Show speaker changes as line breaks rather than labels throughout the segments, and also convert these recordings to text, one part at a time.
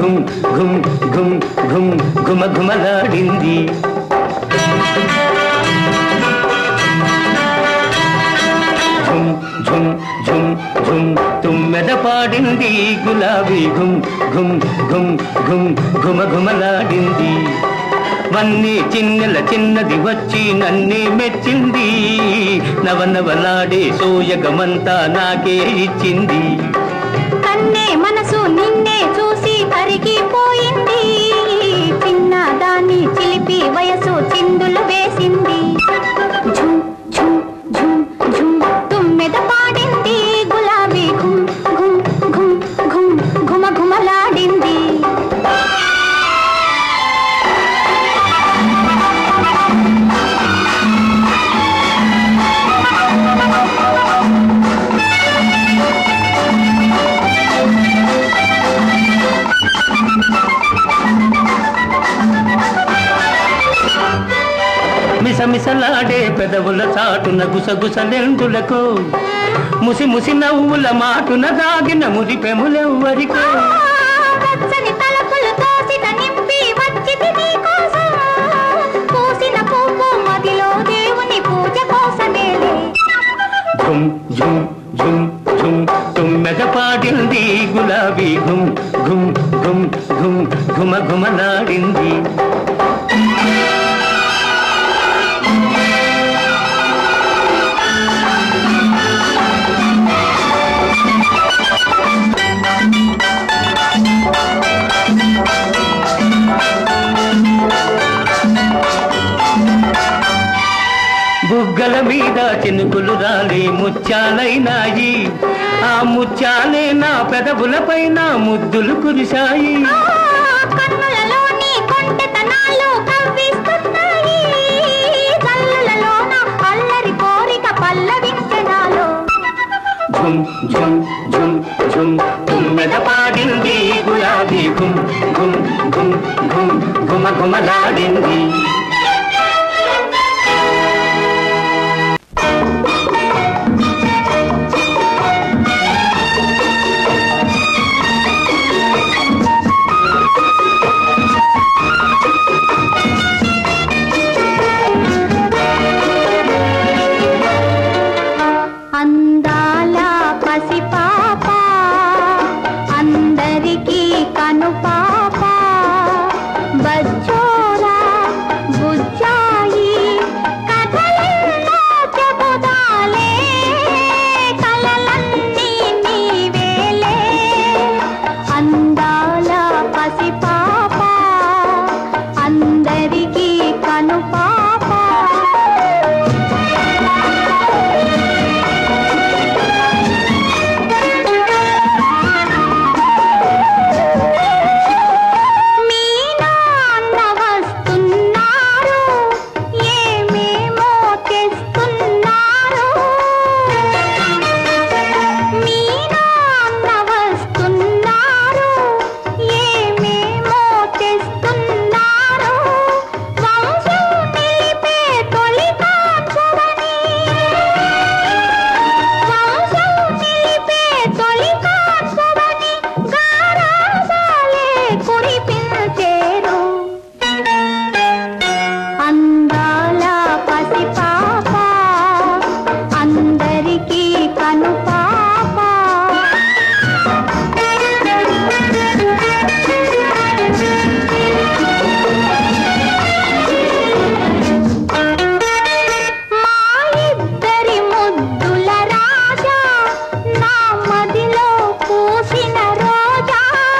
ఘుమ్ ఘుమ్ ఘుమ్ ఘుమ్ ఘుమ ఘుమలాడింది ఝుమ్ ఝుమ్ ఝుమ్ ఝుమ్ తుమ్మెద పాడింది గులాబీ ఘుమ్ ఘుమ్ ఘుమ్ ఘుమ్ ఘుమ ఘుమలాడింది వన్నీ చిన్నెల చిన్నది వచ్చి నన్నే మెచ్చింది నవనవలాడే సోయగమంతా నాకే ఇచ్చింది
కన్నే మనసు నిన్నే చూసి కరిగిపోయింది చిన్న దాని చిలిపి వయసు చిందులు వేసింది ఝుమ్ ఝుమ్ ఝుమ్ ఝుమ్ తుమ్మెద పాడింది గులాబీ ఘుమ్ ఘుమ్ ఘుమ్ ఘుమ్ ఘుమ ఘుమలాడింది
మిసమిసలాడే పెదవుల చాటున గుసగుసలెందులకు ముసి ముసి నవ్వుల మాటున దాగిన మురి పెములెవ్వరికో
వెచ్చని తలపులు తోసిన నింపి వచ్చింది నీకోసం పూసిన పువ్వు మదిలో దేవుని పూజ కోసమేలే
ఝుమ్ ఝుమ్ ఝుమ్ ఝుమ్ తుమ్మెద పాడింది గులాబీ ఘుమ్ ఘుమ్ ఘుమ్ ఘుమ్ ఘుమ ఘుమలాడింది బుగ్గల మీద చినుకులు రాలి ముత్యాలైనాయి ఆ ముత్యాలే నా పెదవుల పైన ముద్దులు కురిశాయి
ఆ కన్నులలోని కొంటెతనాలు కవ్విస్తున్నాయి కళ్ళలోన అల్లరి కోరిక పల్లవించనాలో
ఝుమ్ ఝుమ్ ఝుమ్ ఝుమ్ తుమ్మెద పాడింది గులాబీ ఘుమ్ ఘుమ్ ఘుమ్ ఘుమ్ ఘుమ ఘుమలాడింది
అందాల పసిపాప అందరికీ కనుపాప బచ్చోరా బుజ్జాయి కథలెన్నో చెబుతాలే కలలన్నీ నీవేలే అందాల పసిపాప అందరికీ కనుపాప మీ నాన్న వస్తున్నారు ఏమేమో తెస్తున్నారు మీ నాన్న వస్తున్నారు ఏమేమో తెస్తున్నారు వంశం నిలిపే తొలి కాచువని వంశం నిలిపే తొలి కాచువని గారాసాలే కురిపించేరు అందాల పసిపాప అందరికీ కనుపాప మా ఇద్దరి ముద్దుల రాజా నా మదిలో పూసిన రోజా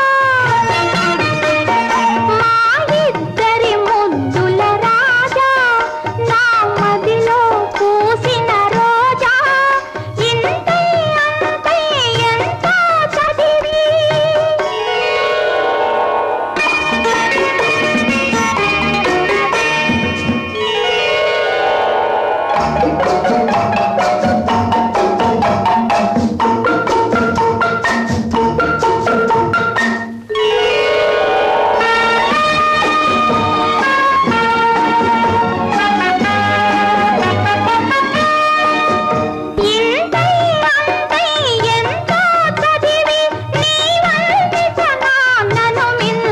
మా ఇద్దరి ముద్దుల రాజా నా మదిలో పూసిన రోజా ఇంతై అంతై ఎంతో చదివి ఇంతై అంతై ఎంతో చదివి నీ వంటి జనాన్నను మించ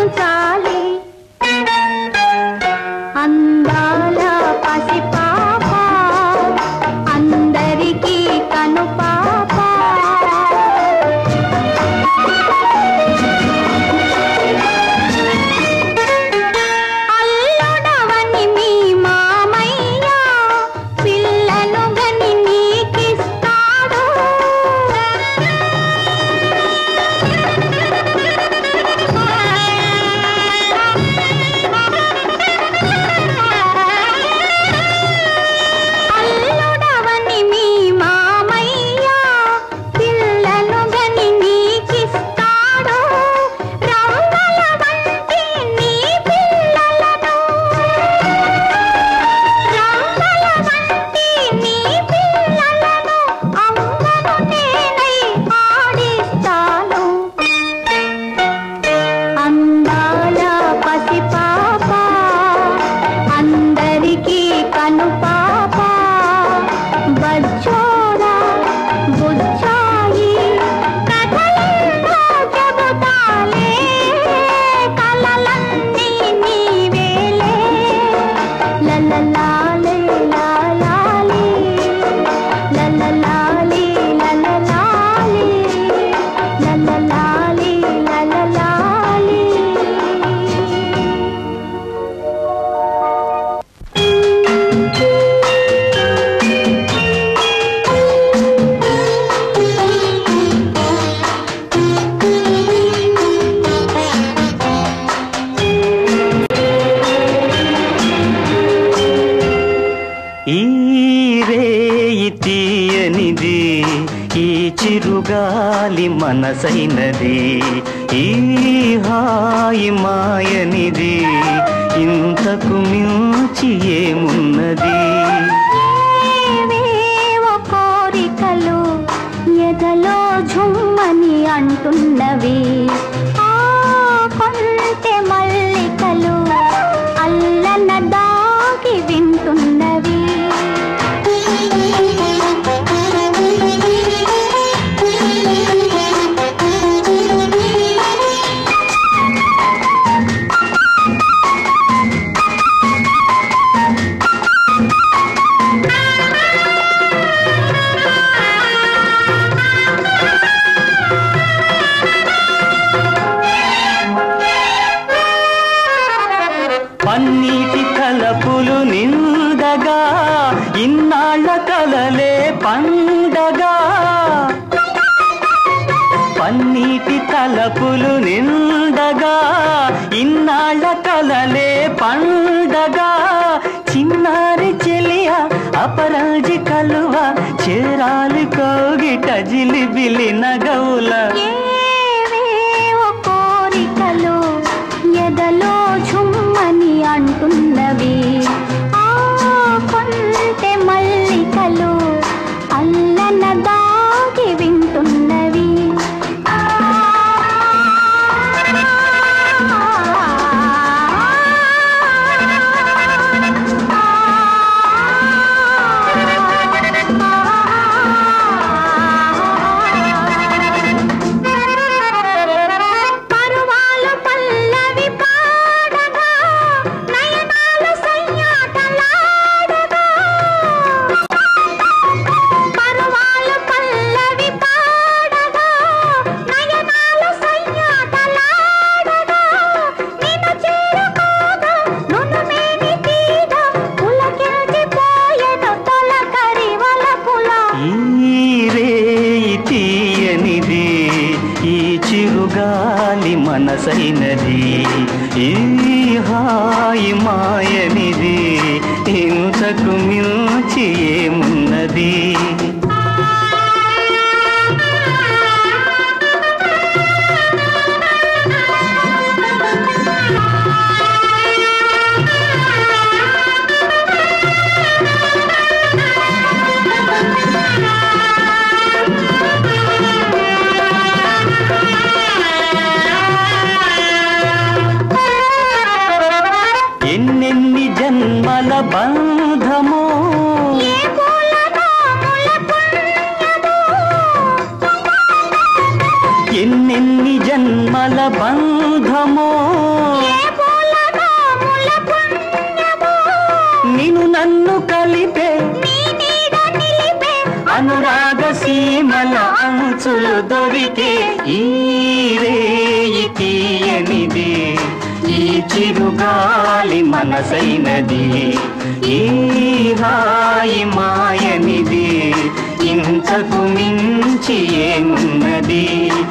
ఈ రేయి తీయనిది ఈ చిరుగాలి మనసైనది ఈ హాయి మాయనిది ఇంతకు మించి ఏమున్నది
ఏవేవో కోరికలు ఎదలో ఝుమ్మని అంటున్నవి ఆ కొంటె మల్లికలు అల్లన దాగి వింటున్నవి
పన్నీటి తలపులు నిండగా ఇన్నాళ్ళ కలలే పండగా పన్నీటి తలపులు నిండగా ఇన్నాళ్ళ కలలే పండగా చిన్నారి చెలియ అపరాజి కలువ చేరాలి కోగిట జిలిబిలి నగవుల
ఏవేవో కోరికలు ఎదలో ఝుమ్మని అంటున్నవి ఆ కొంటె మల్లికలు అల్లన దాగి వింటున్నవి పరువాలు పల్లవి పాడగా నయనాలు సయ్యాటలాడగా పరువాలు పల్లవి పాడగా నయనాలు సయ్యాటలాడగా నిన్ను చేరుకోగా నునుమేని తీగ పులకించిపోయెను తొలకరి వలపుల
ఈ రేయి తీయనిది ఈ చిరుగాలి మనసైనది ఈ హాయి మాయనిది ఇంతకు మించి ఏమున్నది ఎన్నెన్ని జన్మల బంధమో
ఏ పూలనో ములపుణ్యమో
ఎన్నెన్ని జన్మల బంధమో
ఏ పూలనో ములపుణ్యమో
నిన్ను నన్ను కలిపే
నీ నీడ నిలిపే
అనురాగ సీమల అంచులు దొరికే ఈ రేయి తీయనిది ఈ చిరుగాలి మనసైనది ఈ హాయి మాయనిది ఇంతకు మించి ఏమున్నది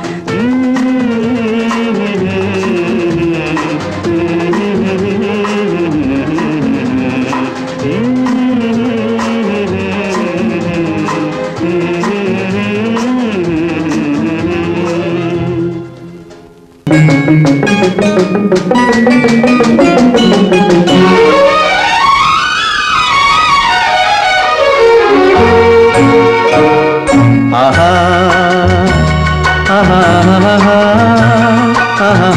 ఆహా ఆహా ఆహా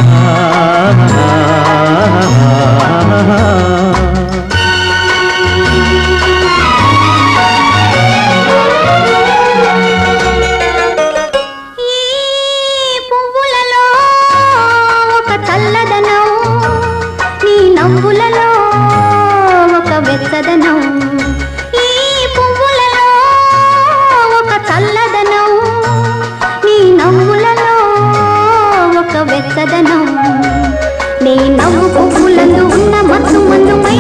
ఈ పువ్వులలో ఒక చల్లదనం నీ నవ్వులలో ఒక వెచ్చదనం ఈ పువ్వులలో ఒక చల్లదనం నీ నవ్వులలో ఒక వెచ్చదనం నీ నవ్వు పువ్వులందు ఉన్న మత్తు మందు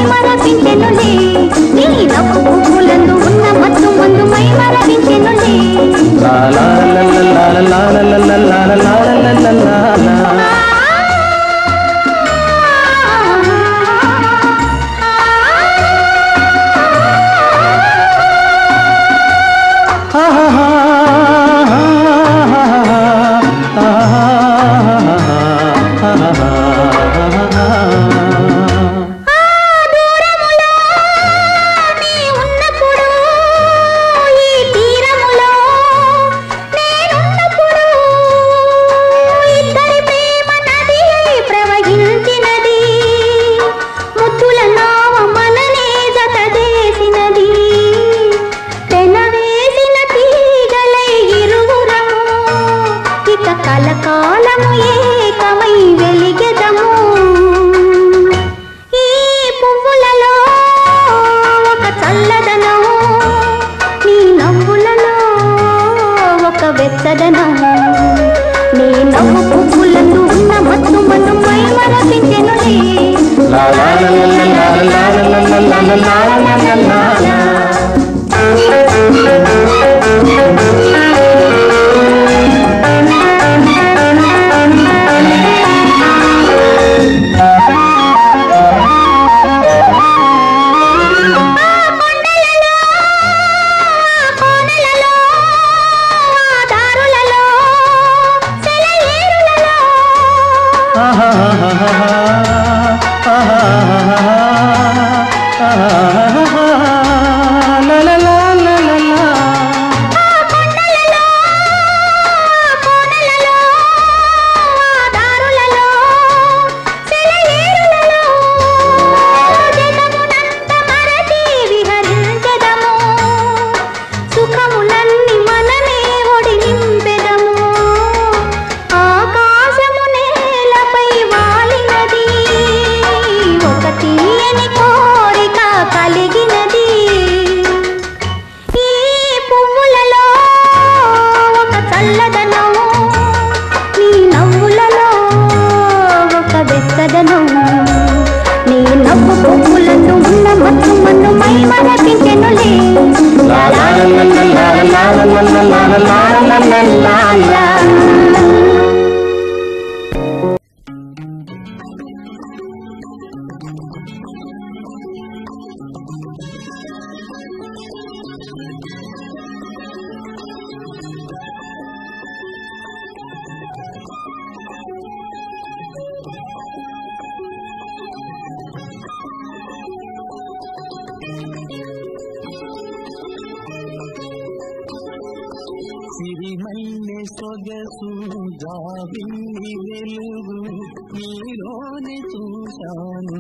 సిరిమల్లె సొగసు జాబిల్లి వెలుగు నీలోనే చూశాను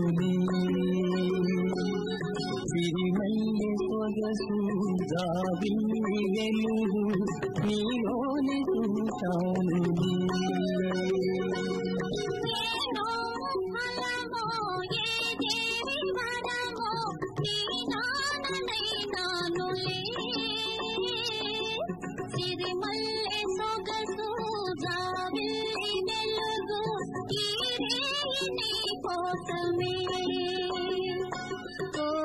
సిరిమల్లె సొగసు జాబిల్లి వెలుగు నీలోనే చూశాను
ఏనో ఫలమో ఏ దేవి వరమో నీ నాననైనానులే సిరిమల్లె సొగసు జాబిల్లి వెలుగు ఈ రేయి నీ కోసమే ఓ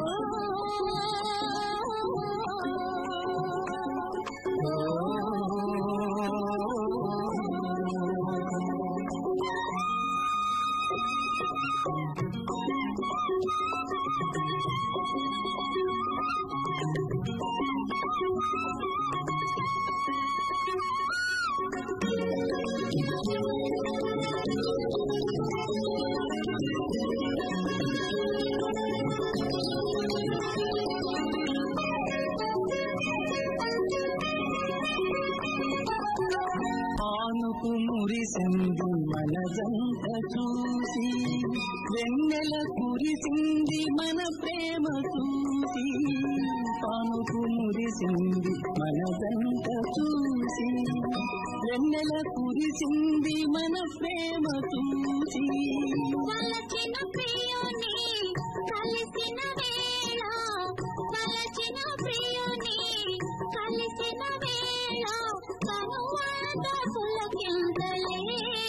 ఆనుకు మురిసింది మనదంత చూసి వెన్నెల కురిసింది మన ప్రేమ చూసి పానుకు మురిసింది మనదంత చూసి వెన్నెల కురిసింది మన ప్రేమ చూసి
వలచిన ప్రియుని కలిసిన వేళ వలచిన ప్రియుని కలిసిన వేళ కనువాడ పులకిందలే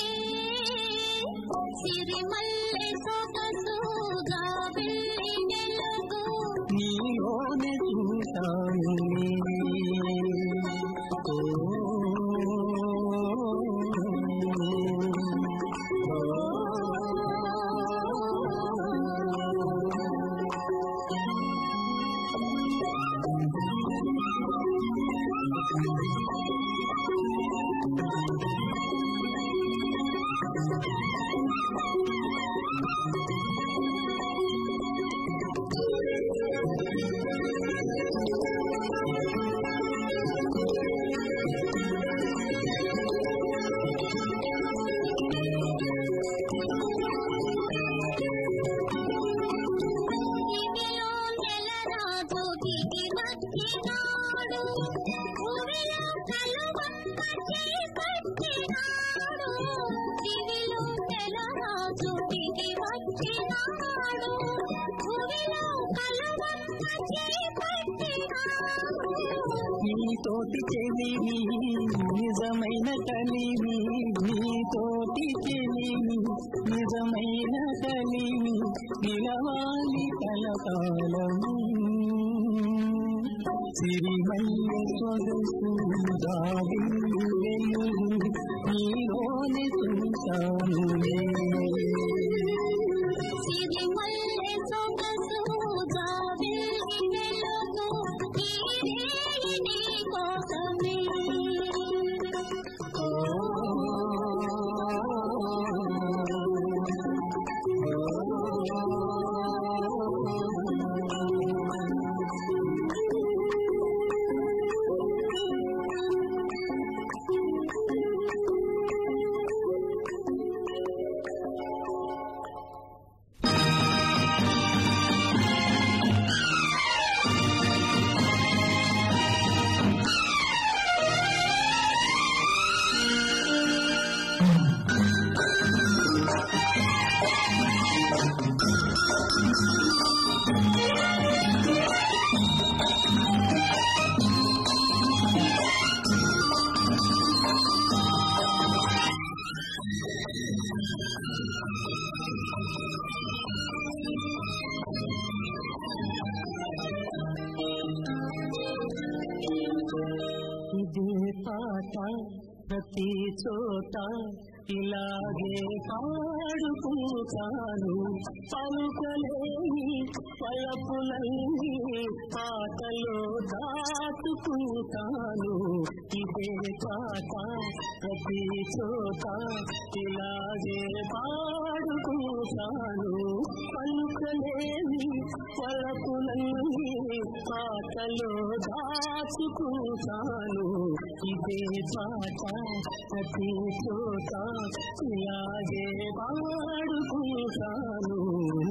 సిరిమల్లె సొగసు జాబిల్లి వెలుగు
నీలోనే చూశాను
దివిలో నెలరాజు దిగి వచ్చినాడు భూమిలో కలువమ్మ చేపట్టినాడు దివిలో నెలరాజు దిగి వచ్చినాడు భూమిలో కలువమ్మ చేపట్టినాడు
నీతోటి చెలిమి నిజమైన కలిమి నీతోటి చెలిమి నిజమైన కలిమి నిలవాలి కలకాలము సిరిమల్ల సొగసు దారి వెలుగు నీలోనే చూశాను
సిరిమల్లె సొగసు జాబిల్లి వెలుగు ఈ రేయి నీ కోసమే
ఆ ప్రతి చోట ఇలాగే పాడుకుంటాను పలుకలేని పలపులన్నీ పాటలో దాచుకుంటాను ఇదే పాట ప్రతి చోట ఇలాగే పాడుకుంటాను పలుకలేని పలపులన్నీ పాటలో దాచుకుంటాను ఇదే పాట ప్రతి చోట ఇలాగే పాడుకుంటాను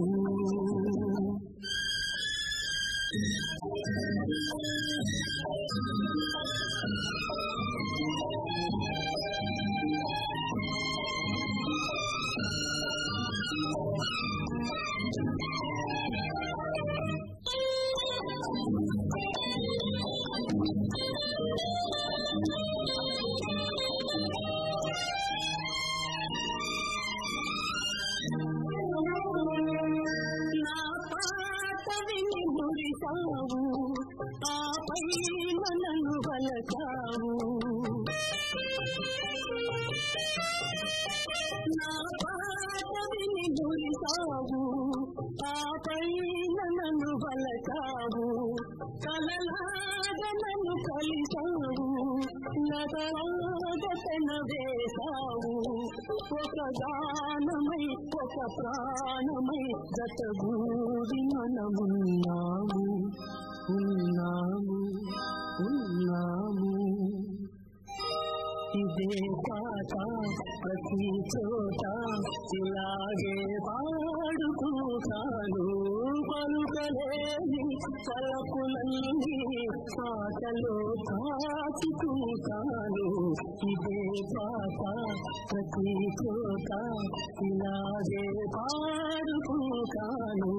నా పాట విని మురిసావు ఆపై నన్ను వలచావు నా పాట విని మురిసావు ఆపై నన్ను వలచావు కలలాగ నన్ను కలిసావు నగలాగ తన వేశావు ఒక గానమై ఒక ప్రాణమై గతగూడి మనమున్నాము ఉన్నాము ఉన్నాము ఇదే పాట ప్రతి చోట ఇలాగే పాడుకుంటాను పలుకలేని పలపులన్నీ పాటలో దాచుకుంటాను ఇదే పాట ప్రతి చోట ఇలాగే పాడుకుంటాను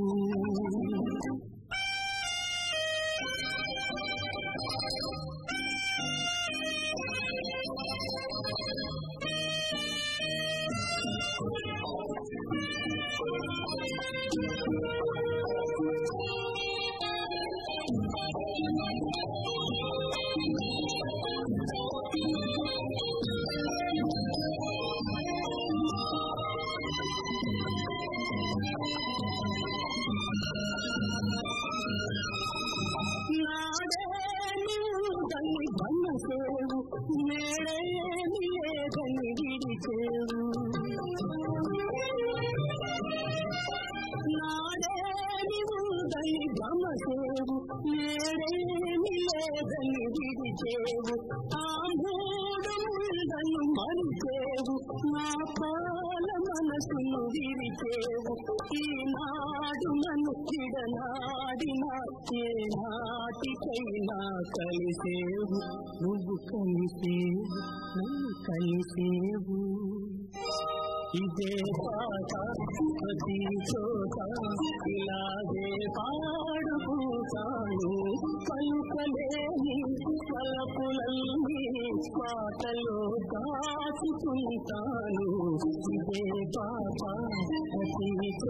నాడే నీవుదని మనసేవు నేడే నీలేదని విడిచేవు నాడే నీవుదని మనసేవు నేడే నీలేదని విడిచేవు ఆ మూడు ముళ్ళను మరిచేవు నా పాల మనసును విరిచేవు ఈనాడు నన్ను చిడనాడిన ఏ నాటికైనా కలిసేవు నువ్వు కలిసేవు నన్ను కలిసేవు ఇదే పాట ప్రతి చోట ఇలాగే పాడుకుంటాను పలుకలేని పలపులన్నీ పాటలో దాచుకుంటాను ఇదే పాట ప్రతి